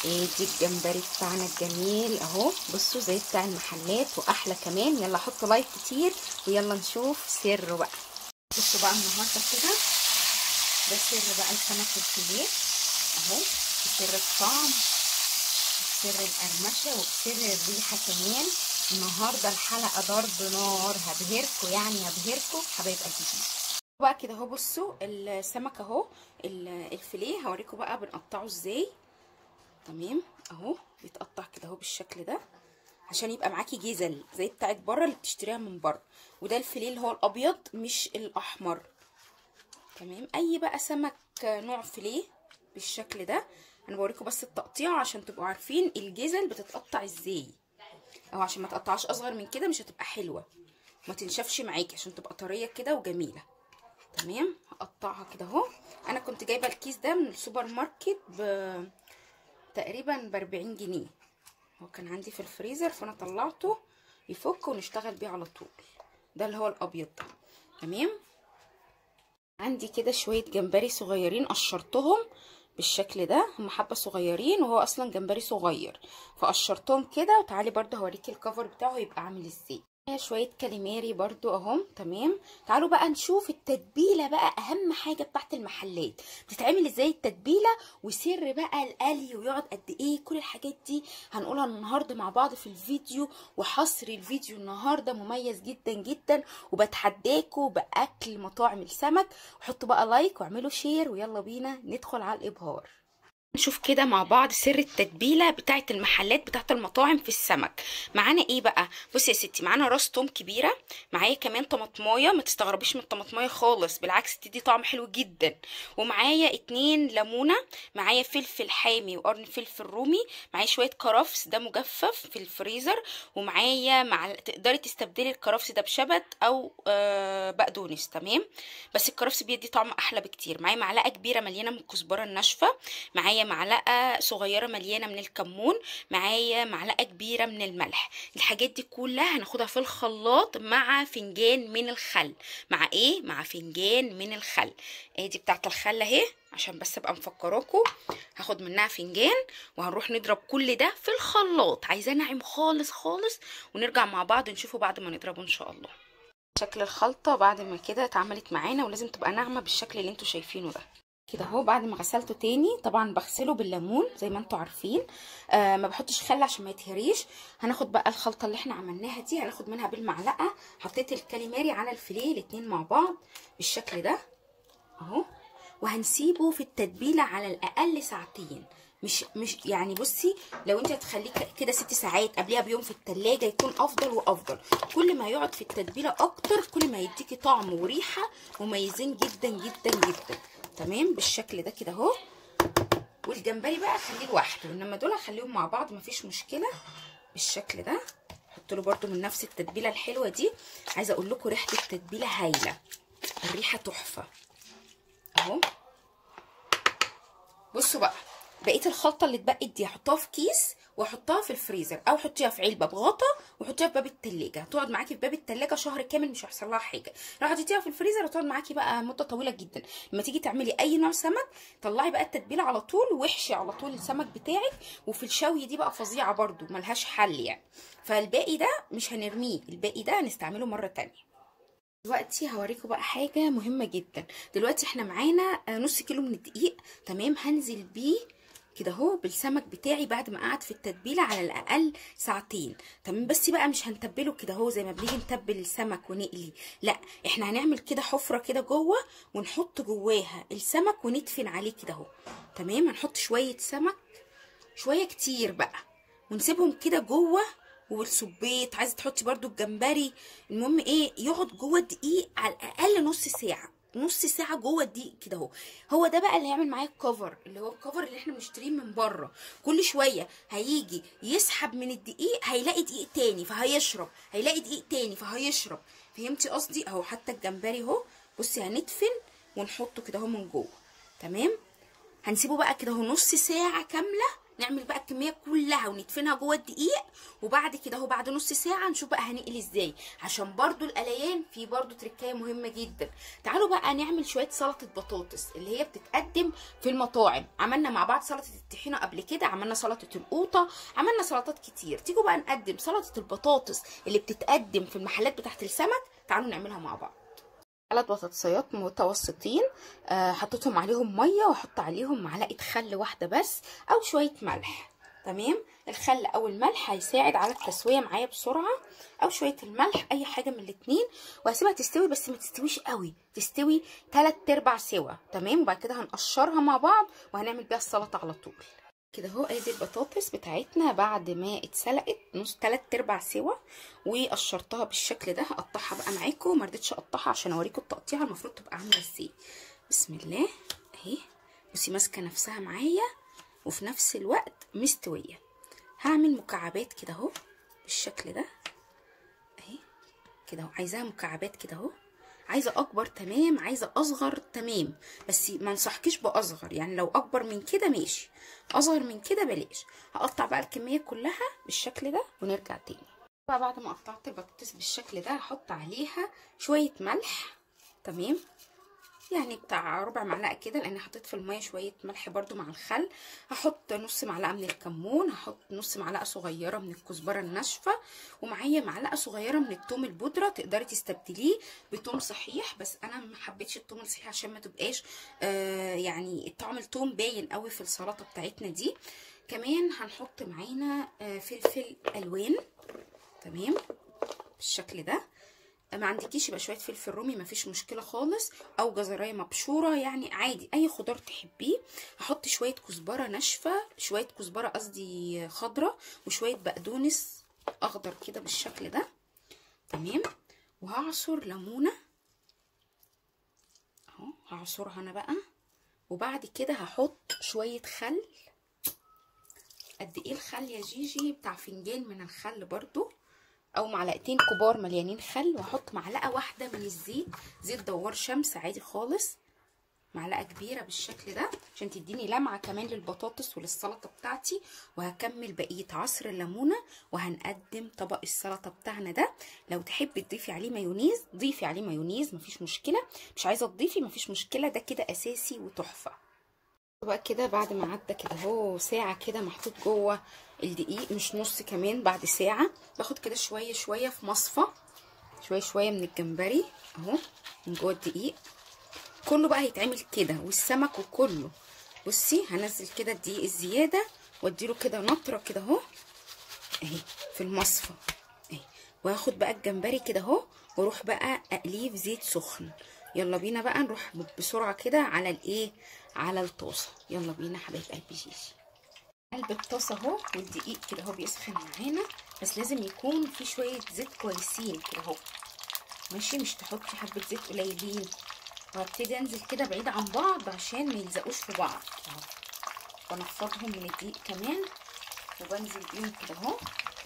ادي الجمبري بتاعنا الجميل اهو بصوا زي بتاع المحلات واحلى كمان يلا حطوا لايك كتير ويلا نشوف سر بقى بصوا بقى النهارده كده ده سر بقى السمك الفيليه اهو سر الطعم سر القرمشه وسر الريحه كمان النهارده الحلقه ضرب نار هبهركم يعني هبهركم حبايب قلبي بقى كده اهو بصوا السمك اهو الفيليه هوريكم بقى بنقطعه ازاي تمام اهو بيتقطع كده اهو بالشكل ده عشان يبقى معاكي جزل زي بتاعت بره اللي بتشتريها من بره وده الفيليه اللي هو الابيض مش الاحمر تمام اي بقى سمك نوع فيليه بالشكل ده انا بوريكم بس التقطيع عشان تبقوا عارفين الجزل بتتقطع ازاي او عشان ما تقطعش اصغر من كده مش هتبقى حلوه ما تنشفش معاكي عشان تبقى طريه كده وجميله تمام هقطعها كده اهو انا كنت جايبه الكيس ده من السوبر ماركت ب تقريبا ب 40 جنيه هو كان عندي في الفريزر فانا طلعته يفك ونشتغل بيه على طول ده اللي هو الابيض ده تمام عندي كده شويه جمبري صغيرين قشرتهم بالشكل ده هم حبه صغيرين وهو اصلا جمبري صغير فقشرتهم كده وتعالي برده هوريكي الكفر بتاعه يبقى عامل ازاي شويه كاليماري برضو اهم تمام تعالوا بقى نشوف التتبيله بقى اهم حاجه بتاعت المحلات بتتعمل ازاي التتبيله وسر بقى القلي ويقعد قد ايه كل الحاجات دي هنقولها النهارده مع بعض في الفيديو وحصر الفيديو النهارده مميز جدا جدا وبتحداكوا باكل مطاعم السمك وحطوا بقى لايك واعملوا شير ويلا بينا ندخل على الابهار نشوف كده مع بعض سر التتبيله بتاعه المحلات بتاعه المطاعم في السمك معانا ايه بقى بصي يا ستي معانا راس توم كبيره معايا كمان طماطمايه ما تستغربيش من الطماطمايه خالص بالعكس تدي طعم حلو جدا ومعايا اتنين ليمونه معايا فلفل حامي وقرن فلفل رومي معايا شويه كرفس ده مجفف في الفريزر ومعايا مع تقدري تستبدلي الكرفس ده بشبت او آه بقدونس تمام بس الكرفس بيدي طعم احلى بكتير معايا معلقه كبيره مليانه من الكزبره الناشفه معايا معلقه صغيره مليانه من الكمون معايا معلقه كبيره من الملح الحاجات دي كلها هناخدها في الخلاط مع فنجان من الخل مع ايه مع فنجان من الخل ادي بتاعت الخل اهي عشان بس ابقى مفكراكم هاخد منها فنجان وهنروح نضرب كل ده في الخلاط عايزاه ناعم خالص خالص ونرجع مع بعض نشوفه بعد ما نضربه ان شاء الله شكل الخلطه بعد ما كده اتعملت معانا ولازم تبقى ناعمه بالشكل اللي انتوا شايفينه ده كده اهو بعد ما غسلته تاني طبعا بغسله بالليمون زي ما انتوا عارفين آه ما بحطش خل عشان ما يتهريش هناخد بقى الخلطه اللي احنا عملناها دي هناخد منها بالمعلقه حطيت الكاليماري على الفيليه الاتنين مع بعض بالشكل ده اهو وهنسيبه في التتبيله على الاقل ساعتين مش مش يعني بصي لو انت هتخليه كده ست ساعات قبلها بيوم في التلاجة يكون افضل وافضل كل ما يقعد في التتبيله اكتر كل ما يديكي طعم وريحه مميزين جدا جدا جدا تمام بالشكل ده كده اهو والجمبري بقى خليه لوحده انما دول هخليهم مع بعض مفيش مشكله بالشكل ده احط له برده من نفس التتبيله الحلوه دي عايزه اقول لكم ريحه التتبيله هايله الريحه تحفه اهو بصوا بقى بقيه الخلطه اللي اتبقت دي هحطها في كيس واحطها في الفريزر او حطيها في علبه بغطا وحطيها في باب التلاجة هتقعد معاكي في باب التلاجة شهر كامل مش هيحصل لها حاجه لو حطيتيها في الفريزر هتقعد معاكي بقى مده طويله جدا لما تيجي تعملي اي نوع سمك طلعي بقى التتبيله على طول واحشي على طول السمك بتاعك وفي الشوي دي بقى فظيعه برده ملهاش حل يعني فالباقي ده مش هنرميه الباقي ده هنستعمله مره تانية دلوقتي هوريكم بقى حاجه مهمه جدا دلوقتي احنا معانا نص كيلو من الدقيق تمام هنزل بيه كده اهو بالسمك بتاعي بعد ما قعد في التتبيله على الاقل ساعتين تمام بس بقى مش هنتبله كده اهو زي ما بنيجي نتبل السمك ونقلي لا احنا هنعمل كده حفره كده جوه ونحط جواها السمك وندفن عليه كده اهو تمام هنحط شويه سمك شويه كتير بقى ونسيبهم كده جوه والسبيط عايزه تحطي برده الجمبري المهم ايه يقعد جوه الدقيق على الاقل نص ساعه نص ساعه جوه الدقيق كده اهو هو ده بقى اللي هيعمل معايا الكفر اللي هو الكفر اللي احنا بنشتريه من بره كل شويه هيجي يسحب من الدقيق هيلاقي دقيق تاني فهيشرب هيلاقي دقيق تاني فهيشرب فهمتي قصدي اهو حتى الجمبري اهو بصي هندفن ونحطه كده اهو من جوه تمام هنسيبه بقى كده اهو نص ساعه كامله نعمل بقى الكميه كلها وندفنها جوه الدقيق وبعد كده اهو بعد نص ساعه نشوف بقى هنقلي ازاي عشان برضو القليان في برضو تركايه مهمه جدا تعالوا بقى نعمل شويه سلطه بطاطس اللي هي بتتقدم في المطاعم عملنا مع بعض سلطه الطحينه قبل كده عملنا سلطه القوطه عملنا سلطات كتير تيجوا بقى نقدم سلطه البطاطس اللي بتتقدم في المحلات بتاعت السمك تعالوا نعملها مع بعض ثلاث بطاطسيات متوسطين آه حطيتهم عليهم ميه واحط عليهم معلقه خل واحده بس او شويه ملح تمام الخل او الملح هيساعد على التسويه معايا بسرعه او شويه الملح اي حاجه من الاتنين وهسيبها تستوي بس ما تستويش قوي تستوي 3 ارباع سوا تمام وبعد كده هنقشرها مع بعض وهنعمل بيها السلطه على طول كده اهو ادي البطاطس بتاعتنا بعد ما اتسلقت نص 3 ارباع سوا وقشرتها بالشكل ده هقطعها بقى معاكم ما رضيتش اقطعها عشان اوريكم التقطيعه المفروض تبقى عامله ازاي بسم الله اهي بصي ماسكه نفسها معايا وفي نفس الوقت مستويه هعمل مكعبات كده اهو بالشكل ده اهي كده اهو عايزاها مكعبات كده اهو عايزه اكبر تمام عايزه اصغر تمام بس ما انصحكيش باصغر يعني لو اكبر من كده ماشي اصغر من كده بلاش هقطع بقى الكميه كلها بالشكل ده ونرجع تاني بقى بعد ما قطعت البطاطس بالشكل ده هحط عليها شويه ملح تمام يعني بتاع ربع معلقه كده لان حطيت في الميه شويه ملح برده مع الخل هحط نص معلقه من الكمون هحط نص معلقه صغيره من الكزبره الناشفه ومعايا معلقه صغيره من التوم البودره تقدري تستبدليه بتوم صحيح بس انا ما حبيتش التوم الصحيح عشان ما تبقاش آه يعني طعم التوم باين قوي في السلطه بتاعتنا دي كمان هنحط معانا آه فلفل الوان تمام بالشكل ده ما عندكيش يبقى شويه فلفل رومي مفيش مشكله خالص او جزرايه مبشوره يعني عادي اي خضار تحبيه هحط شويه كزبره ناشفه شويه كزبره قصدي خضره وشويه بقدونس اخضر كده بالشكل ده تمام وهعصر ليمونه اهو هعصرها انا بقى وبعد كده هحط شويه خل قد ايه الخل يا جيجي بتاع فنجان من الخل برضو او معلقتين كبار مليانين خل واحط معلقه واحده من الزيت زيت دوار شمس عادي خالص معلقه كبيره بالشكل ده عشان تديني لمعه كمان للبطاطس وللسلطه بتاعتي وهكمل بقيه عصر الليمونه وهنقدم طبق السلطه بتاعنا ده لو تحبي تضيفي عليه مايونيز ضيفي عليه مايونيز مفيش مشكله مش عايزه تضيفي مفيش مشكله ده كده اساسي وتحفه بقى كده بعد ما عدى كده اهو ساعه كده محطوط جوه الدقيق مش نص كمان بعد ساعه باخد كده شويه شويه في مصفى شويه شويه من الجمبري اهو من جوه الدقيق كله بقى هيتعمل كده والسمك وكله بصي هنزل كده الدقيق الزياده واديله كده نطره كده اهو اهي في المصفى اهي وهاخد بقى الجمبري كده اهو واروح بقى اقليه في زيت سخن يلا بينا بقى نروح بسرعه كده على الايه على الطاسه يلا بينا حبايب قلبي جيجي قلب الطاسه اهو والدقيق كده اهو بيسخن معانا بس لازم يكون في شويه زيت كويسين كده اهو ماشي مش تحطي حبه زيت قليلين وهبتدي انزل كده بعيد عن بعض عشان ما يلزقوش في بعض اهو بنفضهم من الدقيق كمان وبنزل بيهم كده اهو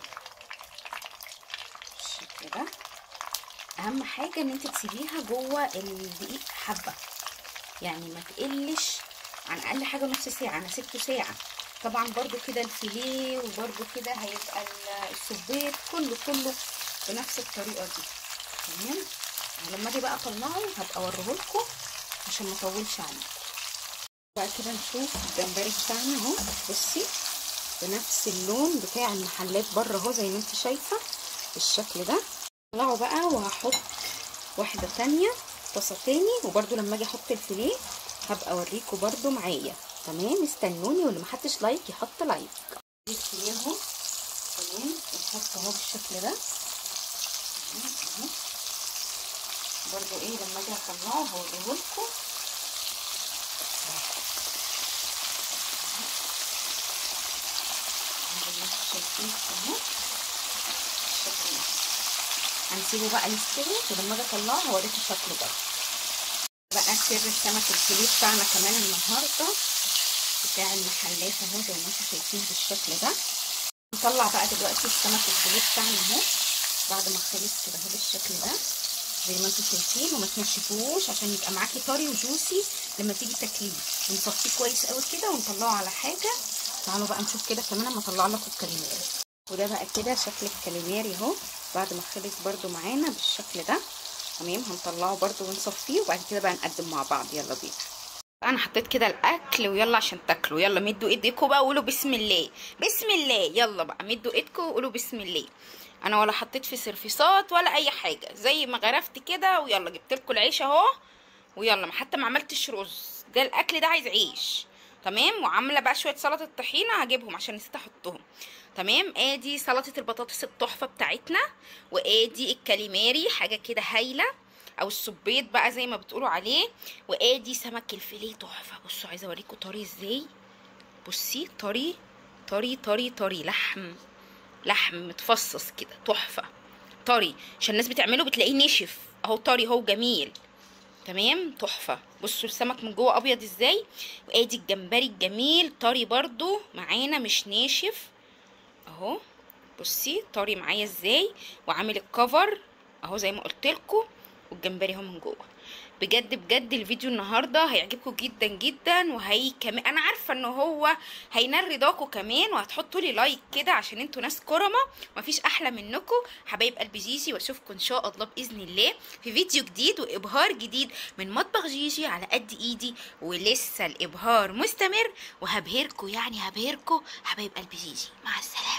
بالشكل ده اهم حاجه ان انت تسيبيها جوه الدقيق حبه يعني ما تقلش عن اقل حاجه نص ساعه انا سبته ساعه طبعا برضو كده الفيليه وبرضو كده هيبقى السبيط كله كله بنفس الطريقه دي تمام لما اجي بقى اطلعه هبقى اوريه لكم عشان ما اطولش عليكم بقى كده نشوف الجمبري بتاعنا اهو بصي بنفس اللون بتاع المحلات بره اهو زي ما انت شايفه بالشكل ده اطلعه بقى وهحط واحده تانية طاسه تاني وبرده لما اجي احط الفيليه هبقى اوريكم برده معايا تمام استنوني واللي محطش لايك يحط لايك الفيليه اهو تمام ونحط اهو بالشكل ده اهو برده ايه لما اجي اطلعه هوريه لكم شايفين اهو بالشكل ده هنسيبه بقى يستوي ولما اجي اطلعه هوريكم شكله بقى بقى سر السمك الفيليه بتاعنا كمان النهارده بتاع المحلات اهو زي ما انتم شايفين بالشكل ده نطلع بقى دلوقتي السمك الفيليه بتاعنا اهو بعد ما خلص كده اهو بالشكل ده زي ما انتم شايفين وما تنشفوش عشان يبقى معاكي طري وجوسي لما تيجي تاكليه ونصفيه كويس قوي كده ونطلعه على حاجه تعالوا بقى نشوف كده كمان اما اطلع لكم الكاليماري وده بقى كده شكل الكاليماري اهو بعد ما خلص برده معانا بالشكل ده تمام هنطلعه برده ونصفيه وبعد كده بقى نقدم مع بعض يلا بينا انا حطيت كده الاكل ويلا عشان تاكلوا يلا مدوا ايديكم بقى وقولوا بسم الله بسم الله يلا بقى مدوا ايدكم وقولوا بسم الله انا ولا حطيت في سرفيسات ولا اي حاجه زي ما غرفت كده ويلا جبت لكم العيش اهو ويلا حتى ما عملتش رز ده الاكل ده عايز عيش تمام وعامله بقى شويه سلطه الطحينه هجيبهم عشان نسيت احطهم تمام ادي سلطه البطاطس التحفه بتاعتنا وادي الكاليماري حاجه كده هايله او السبيط بقى زي ما بتقولوا عليه وادي سمك الفيليه تحفه بصوا عايزه اوريكم طري ازاي بصي طري طري طري طري لحم لحم متفصص كده تحفه طري عشان الناس بتعمله بتلاقيه نشف اهو طري اهو جميل تمام تحفه بصوا السمك من جوه ابيض ازاي وادي الجمبري الجميل طري برضو معانا مش ناشف اهو بصي طري معايا ازاي وعامل الكفر اهو زي ما قلت لكم والجمبري اهو من جوه بجد بجد الفيديو النهارده هيعجبكم جدا جدا وهي كمان انا عارفه ان هو هينال رضاكم كمان وهتحطوا لي لايك كده عشان انتوا ناس كرمه مفيش احلى منكم حبايب قلب جيجي واشوفكم ان شاء الله باذن الله في فيديو جديد وابهار جديد من مطبخ جيجي على قد ايدي ولسه الابهار مستمر وهبهركم يعني هبهركم حبايب قلب جيجي مع السلامه